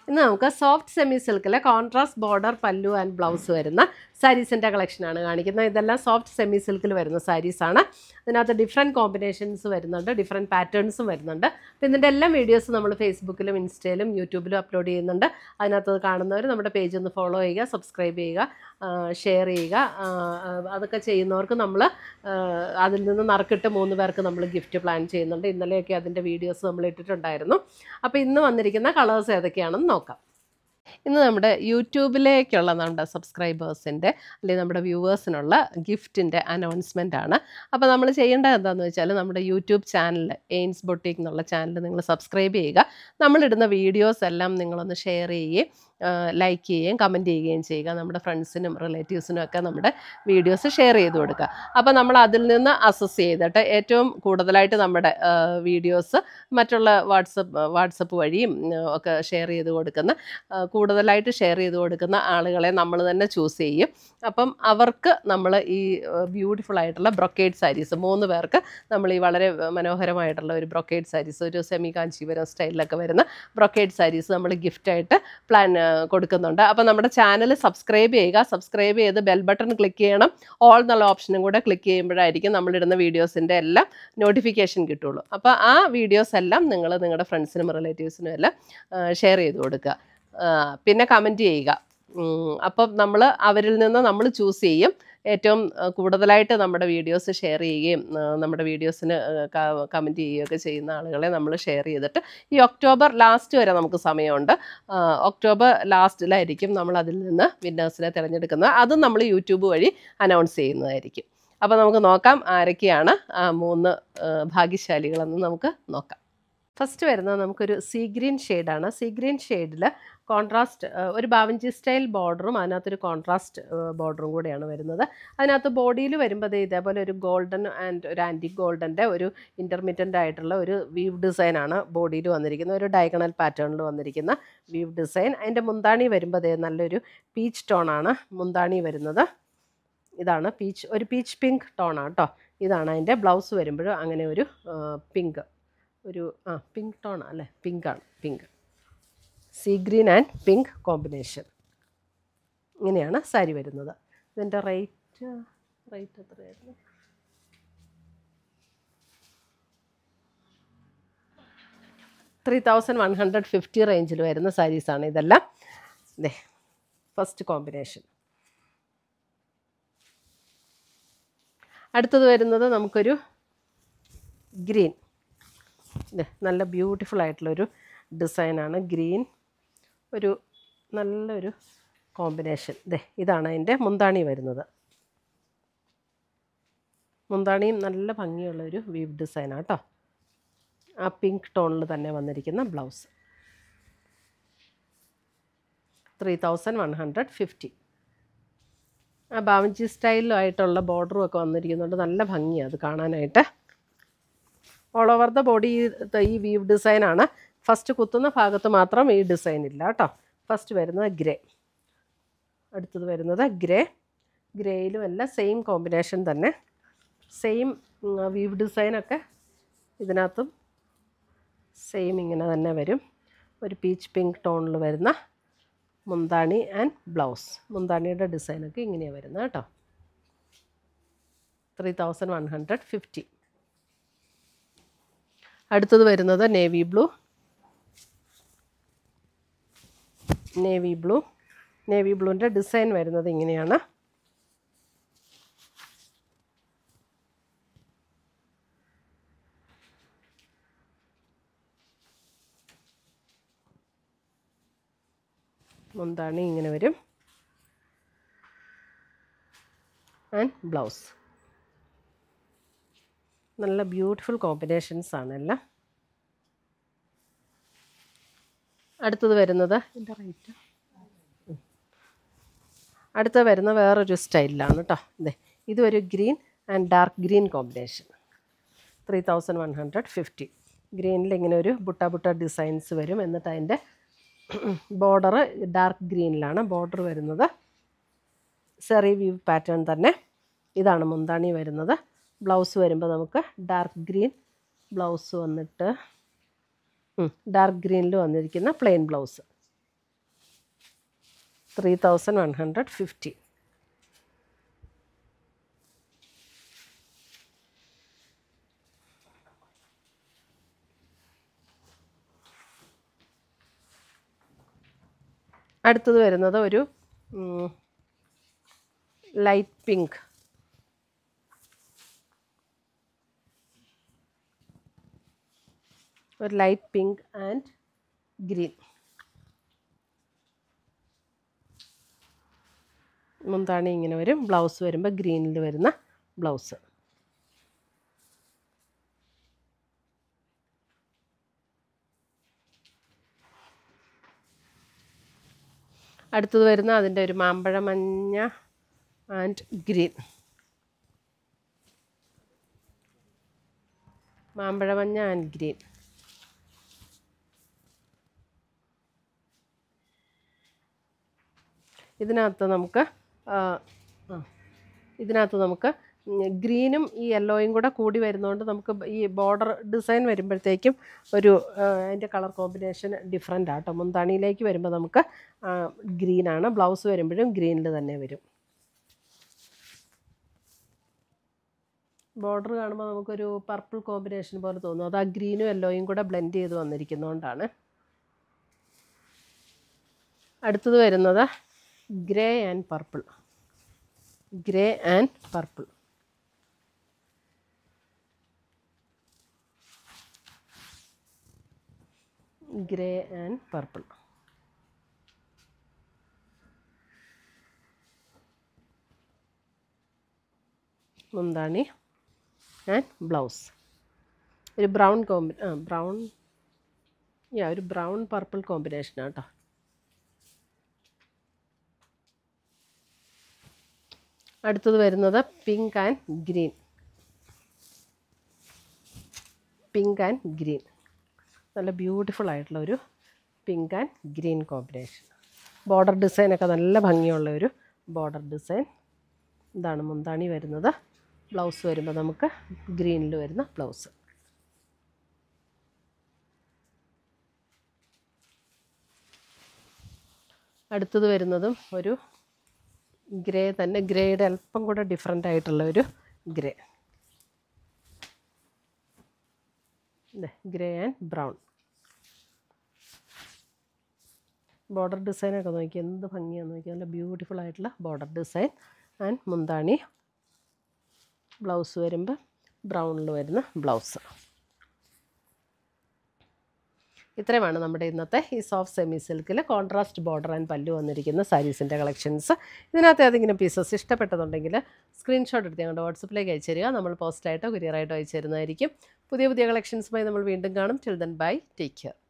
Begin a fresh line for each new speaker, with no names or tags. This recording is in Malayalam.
ഇന്ന് നമുക്ക് സോഫ്റ്റ് സെമി സിൽക്കിലെ contrast border pallu and blouse വരുന്ന സാരീസിൻ്റെ കളക്ഷനാണ് കാണിക്കുന്നത് ഇതെല്ലാം സോഫ്റ്റ് സെമി സിൽക്കിൽ വരുന്ന സാരീസാണ് ഇതിനകത്ത് ഡിഫറെൻറ്റ് കോമ്പിനേഷൻസ് വരുന്നുണ്ട് ഡിഫറെൻറ്റ് പാറ്റേൺസും വരുന്നുണ്ട് അപ്പോൾ ഇതിൻ്റെ എല്ലാം വീഡിയോസ് നമ്മൾ ഫേസ്ബുക്കിലും ഇൻസ്റ്റയിലും യൂട്യൂബിലും അപ്ലോഡ് ചെയ്യുന്നുണ്ട് അതിനകത്ത് കാണുന്നവർ നമ്മുടെ പേജ് ഒന്ന് ഫോളോ ചെയ്യുക സബ്സ്ക്രൈബ് ചെയ്യുക ഷെയർ ചെയ്യുക ആ, ആ, അതൊക്കെ ചെയ്യുന്നവർക്ക് നമ്മൾ അതിൽ നിന്ന് നറുക്കിട്ട് മൂന്ന് പേർക്ക് നമ്മൾ ഗിഫ്റ്റ് പ്ലാൻ ചെയ്യുന്നുണ്ട് ഇന്നലെയൊക്കെ അതിൻ്റെ വീഡിയോസ് നമ്മൾ ഇട്ടിട്ടുണ്ടായിരുന്നു അപ്പോൾ ഇന്ന് വന്നിരിക്കുന്ന കളേഴ്സ് ഏതൊക്കെയാണെന്ന് നോക്കാം ഇന്ന് നമ്മുടെ യൂട്യൂബിലേക്കുള്ള നമ്മുടെ സബ്സ്ക്രൈബേഴ്സിൻ്റെ അല്ലെങ്കിൽ നമ്മുടെ വ്യൂവേഴ്സിനുള്ള ഗിഫ്റ്റിൻ്റെ അനൗൺസ്മെൻ്റ് ആണ് അപ്പോൾ നമ്മൾ ചെയ്യേണ്ടത് എന്താണെന്ന് വെച്ചാൽ നമ്മുടെ യൂട്യൂബ് ചാനൽ എയിൻസ് ബൊട്ടീക്ക് എന്നുള്ള ചാനൽ നിങ്ങൾ സബ്സ്ക്രൈബ് ചെയ്യുക നമ്മളിടുന്ന വീഡിയോസ് എല്ലാം നിങ്ങളൊന്ന് ഷെയർ ചെയ്യുകയും ലൈക്ക് ചെയ്യുകയും കമൻറ്റ് ചെയ്യുകയും ചെയ്യുക നമ്മുടെ ഫ്രണ്ട്സിനും റിലേറ്റീവ്സിനും ഒക്കെ നമ്മുടെ വീഡിയോസ് ഷെയർ ചെയ്ത് കൊടുക്കുക അപ്പോൾ നമ്മൾ അതിൽ നിന്ന് അസസ് ചെയ്തിട്ട് ഏറ്റവും കൂടുതലായിട്ട് നമ്മുടെ വീഡിയോസ് മറ്റുള്ള വാട്സപ്പ് വാട്സപ്പ് വഴിയും ഉം, ഒക്കെ ഷെയർ ചെയ്ത് കൊടുക്കുന്ന ആ, കൂടുതലായിട്ട് ഷെയർ ചെയ്ത് കൊടുക്കുന്ന ആളുകളെ നമ്മൾ തന്നെ ചൂസ് ചെയ്യും അപ്പം അവർക്ക് നമ്മൾ ഈ ബ്യൂട്ടിഫുൾ ആയിട്ടുള്ള ബ്രൊക്കേഡ് സാരീസ് മൂന്ന് പേർക്ക് നമ്മൾ ഈ വളരെ മനോഹരമായിട്ടുള്ള ഒരു ബ്രൊക്കേഡ് സാരീസ് ഒരു സെമി കാഞ്ചീപുരം സ്റ്റൈലിലൊക്കെ വരുന്ന ബ്രൊക്കേഡ് സാരീസ് നമ്മൾ ഗിഫ്റ്റായിട്ട് പ്ലാൻ കൊടുക്കുന്നുണ്ട് അപ്പോൾ നമ്മുടെ ചാനൽ സബ്സ്ക്രൈബ് ചെയ്യുക സബ്സ്ക്രൈബ് ചെയ്ത് ബെൽ ബട്ടൺ ക്ലിക്ക് ചെയ്യണം ഓൾ എന്നുള്ള ഓപ്ഷനും കൂടെ ക്ലിക്ക് ചെയ്യുമ്പോഴായിരിക്കും നമ്മളിടുന്ന വീഡിയോസിൻ്റെ എല്ലാം നോട്ടിഫിക്കേഷൻ കിട്ടുള്ളൂ അപ്പോൾ ആ വീഡിയോസ് എല്ലാം നിങ്ങൾ നിങ്ങളുടെ ഫ്രണ്ട്സിനും റിലേറ്റീവ്സിനും എല്ലാം ഷെയർ ചെയ്ത് കൊടുക്കുക ആ, പിന്നെ കമൻറ്റ് ചെയ്യുക ഉം, അപ്പം നമ്മൾ അവരിൽ നിന്ന് നമ്മൾ ചൂസ് ചെയ്യും ഏറ്റവും ആ, കൂടുതലായിട്ട് നമ്മുടെ വീഡിയോസ് ഷെയർ ചെയ്യുകയും ആ, നമ്മുടെ വീഡിയോസിന് കമൻറ്റ് ചെയ്യുകയൊക്കെ ചെയ്യുന്ന ആളുകളെ നമ്മൾ ഷെയർ ചെയ്തിട്ട് ഈ ഒക്ടോബർ ലാസ്റ്റ് വരെ നമുക്ക് സമയമുണ്ട് ആ, ഒക്ടോബർ ലാസ്റ്റിലായിരിക്കും നമ്മൾ അതിൽ നിന്ന് വിന്നേഴ്സിനെ തിരഞ്ഞെടുക്കുന്നത് അതും നമ്മൾ യൂട്യൂബ് വഴി അനൗൺസ് ചെയ്യുന്നതായിരിക്കും അപ്പോൾ നമുക്ക് നോക്കാം ആരൊക്കെയാണ് ആ മൂന്ന് ആ, ഭാഗ്യശാലികളെന്ന് നമുക്ക് നോക്കാം ഫസ്റ്റ് വരുന്നത് നമുക്കൊരു സീ ഗ്രീൻ ഷെയ്ഡാണ് സീ ഗ്രീൻ ഷെയ്ഡിൽ കോൺട്രാസ്റ്റ് ഒരു ബാവഞ്ചി സ്റ്റൈൽ ബോർഡറും അതിനകത്തൊരു കോൺട്രാസ്റ്റ് ബോർഡറും കൂടെയാണ് വരുന്നത് അതിനകത്ത് ബോഡിയിൽ വരുമ്പോൾ ദേ ഇതേപോലെ ഒരു ഗോൾഡൻ ആൻഡ് ഒരു ആൻറ്റി ഗോൾഡൻ്റെ ഒരു ഇൻ്റർമീഡിയൻ്റ് ആയിട്ടുള്ള ഒരു വീവ് ഡിസൈനാണ് ബോഡിയിൽ വന്നിരിക്കുന്നത് ഒരു ഡയഗണൽ പാറ്റേണിൽ വന്നിരിക്കുന്ന വീവ് ഡിസൈൻ അതിൻ്റെ മുന്താണി വരുമ്പോൾ ദേ നല്ലൊരു പീച്ച് ടോണാണ് മുന്താണി വരുന്നത് ഇതാണ് പീച്ച് ഒരു പീച്ച് പിങ്ക് ടോണാണ് കേട്ടോ ഇതാണ് അതിൻ്റെ ബ്ലൗസ് വരുമ്പോഴും അങ്ങനെ ഒരു പിങ്ക് ഒരു ആ പിങ്ക് ടോണാണ് അല്ലേ പിങ്കാണ് pink sea green and pink combination ഇങ്ങനെയാണ് സാരി വരുന്നത് ഇതിൻ്റെ റേറ്റ് റേറ്റ് എത്രയായിരുന്നു three thousand one hundred fifty റേഞ്ചിൽ വരുന്ന സാരീസാണ് ഇതെല്ലാം ദേ ഫസ്റ്റ് കോമ്പിനേഷൻ അടുത്തത് വരുന്നത് നമുക്കൊരു ഗ്രീൻ ദേ നല്ല ബ്യൂട്ടിഫുൾ ആയിട്ടുള്ളൊരു ഡിസൈനാണ് ഗ്രീൻ ഒരു നല്ലൊരു കോമ്പിനേഷൻ ദേ ഇതാണ് അതിൻ്റെ മുന്താണി വരുന്നത് മുന്താണിയും നല്ല ഭംഗിയുള്ള ഒരു വീവ് ഡിസൈനാണ് കേട്ടോ ആ പിങ്ക് ടോണിൽ തന്നെ വന്നിരിക്കുന്ന blouse three thousand one hundred fifty ആ ബാവഞ്ചി സ്റ്റൈലിലായിട്ടുള്ള ബോർഡറും ഒക്കെ വന്നിരിക്കുന്നുണ്ട് നല്ല ഭംഗിയാണ് അത് കാണാനായിട്ട് ഓൾ ഓവർ ദ ബോഡി ഈ വീവ് ഡിസൈനാണ് ഫസ്റ്റ് കുത്തുന്ന ഭാഗത്ത് മാത്രം ഈ ഡിസൈൻ ഇല്ല കേട്ടോ ഫസ്റ്റ് വരുന്നത് ഗ്രേ അടുത്തത് വരുന്നത് ഗ്രേ ഗ്രേയിലും എല്ലാം സെയിം കോമ്പിനേഷൻ തന്നെ സെയിം വീവ് ഡിസൈനൊക്കെ ഇതിനകത്തും സെയിം ഇങ്ങനെ തന്നെ വരും ഒരു പീച്ച് പിങ്ക് ടോണിൽ വരുന്ന മുന്താണി ആൻഡ് ബ്ലൗസ് മുന്താണിയുടെ ഡിസൈനൊക്കെ ഇങ്ങനെയാണ് വരുന്നത് കേട്ടോ three thousand one hundred fifty അടുത്തത് വരുന്നത് navy blue navy blue navy ബ്ലൂവിൻ്റെ ഡിസൈൻ വരുന്നത് ഇങ്ങനെയാണ് മുന്താണി ഇങ്ങനെ വരും ആൻഡ് ബ്ലൗസ് നല്ല ബ്യൂട്ടിഫുൾ കോമ്പിനേഷൻസ് ആണ് എല്ലാം അടുത്തത് വരുന്നത് ഇതിൻ്റെ റേറ്റ് അടുത്ത വരുന്ന വേറൊരു സ്റ്റൈലിലാണ് കേട്ടോ ഇതേ ഇതൊരു green and dark green combination three thousand one hundred fifty ഗ്രീനിൽ ഇങ്ങനെ ഒരു ബുട്ട ബുട്ട ഡിസൈൻസ് വരും എന്നിട്ട് അതിൻ്റെ ബോർഡർ ഡാർക്ക് ഗ്രീനിലാണ് ബോർഡർ വരുന്നത് സെറി വ്യൂ പാറ്റേൺ തന്നെ ഇതാണ് മുന്താണി വരുന്നത് ബ്ലൗസ് വരുമ്പോൾ നമുക്ക് ഡാർക്ക് ഗ്രീൻ ബ്ലൗസ് വന്നിട്ട് ഡാർക്ക് ഗ്രീനിൽ വന്നിരിക്കുന്ന plain blouse three thousand one hundred fifty അടുത്തത് വരുന്നത് ഒരു ലൈറ്റ് പിങ്ക് ഒരു ലൈറ്റ് പിങ്ക് ആൻഡ് ഗ്രീൻ മുന്താണി ഇങ്ങനെ വരും ബ്ലൗസ് വരുമ്പോൾ ഗ്രീനിൽ വരുന്ന ബ്ലൗസ് അടുത്തത് വരുന്ന അതിൻ്റെ ഒരു മാമ്പഴ മഞ്ഞ ആൻഡ് ഗ്രീൻ മാമ്പഴ മഞ്ഞ ആൻഡ് ഗ്രീൻ ഇതിനകത്ത് നമുക്ക് ആ, ആ, ഇതിനകത്ത് നമുക്ക് ഗ്രീനും ഈ യെല്ലോയും കൂടെ കൂടി വരുന്നതുകൊണ്ട് നമുക്ക് ഈ ബോർഡർ ഡിസൈൻ വരുമ്പോഴത്തേക്കും ഒരു ആ, അതിൻ്റെ കളർ കോമ്പിനേഷൻ ഡിഫറെൻ്റ് ആട്ടോ മുന്താണിയിലേക്ക് വരുമ്പോൾ നമുക്ക് ഗ്രീനാണ് ബ്ലൗസ് വരുമ്പോഴും ഗ്രീനിൽ തന്നെ വരും ബോർഡർ കാണുമ്പോൾ നമുക്കൊരു പർപ്പിൾ കോമ്പിനേഷൻ പോലെ തോന്നും അത് ആ ഗ്രീനും യെല്ലോയും കൂടെ ബ്ലെൻഡ് ചെയ്ത് വന്നിരിക്കുന്നതുകൊണ്ടാണ് അടുത്തത് വരുന്നത് grey and purple grey and purple grey and purple മുന്താണി ആൻഡ് ബ്ലൗസ് ഒരു ബ്രൗൺ കോമ്പി ആ ബ്രൗൺ യാ ഒരു ബ്രൗൺ പർപ്പിൾ കോമ്പിനേഷനാണ് കേട്ടോ അടുത്തത് വരുന്നത് pink and green pink and green നല്ല ബ്യൂട്ടിഫുൾ ആയിട്ടുള്ള ഒരു pink and green combination border ഡിസൈനൊക്കെ നല്ല ഭംഗിയുള്ള ഒരു ബോർഡർ ഡിസൈൻ ഇതാണ് മുന്താണി വരുന്നത് ബ്ലൗസ് വരുമ്പോൾ നമുക്ക് ഗ്രീനിൽ വരുന്ന ബ്ലൗസ് അടുത്തത് വരുന്നതും ഒരു ഗ്രേ തന്നെ ഗ്രേയുടെ അല്പം കൂടെ ഡിഫറെൻ്റ് ആയിട്ടുള്ള ഒരു grey grey and brown border ഡിസൈനൊക്കെ നോക്കി എന്ത് ഭംഗിയാന്ന് നോക്കി നല്ല ബ്യൂട്ടിഫുൾ ആയിട്ടുള്ള ബോർഡർ ഡിസൈൻ ആൻഡ് മുന്താണി ബ്ലൗസ് വരുമ്പോൾ ബ്രൗണിൽ വരുന്ന ബ്ലൗസ് ഇത്രയുമാണ് നമ്മുടെ ഇന്നത്തെ ഈ സോഫ്റ്റ് സെമി സിൽക്കിൽ കോൺട്രാസ്റ്റ് ബോർഡർ ആൻഡ് പല്ലു വന്നിരിക്കുന്ന സാരീസിൻ്റെ കളക്ഷൻസ് ഇതിനകത്ത് ഏതെങ്കിലും പീസസ് ഇഷ്ടപ്പെട്ടതുണ്ടെങ്കിൽ സ്ക്രീൻഷോട്ട് എടുത്ത് ഞങ്ങളുടെ വാട്സപ്പിലേക്ക് അയച്ചു തരിക നമ്മൾ പോസ്റ്റായിട്ടോ കൊറിയറായിട്ടോ അയച്ചു തരുന്നതായിരിക്കും പുതിയ പുതിയ കളക്ഷൻസുമായി നമ്മൾ വീണ്ടും കാണും till then bye take care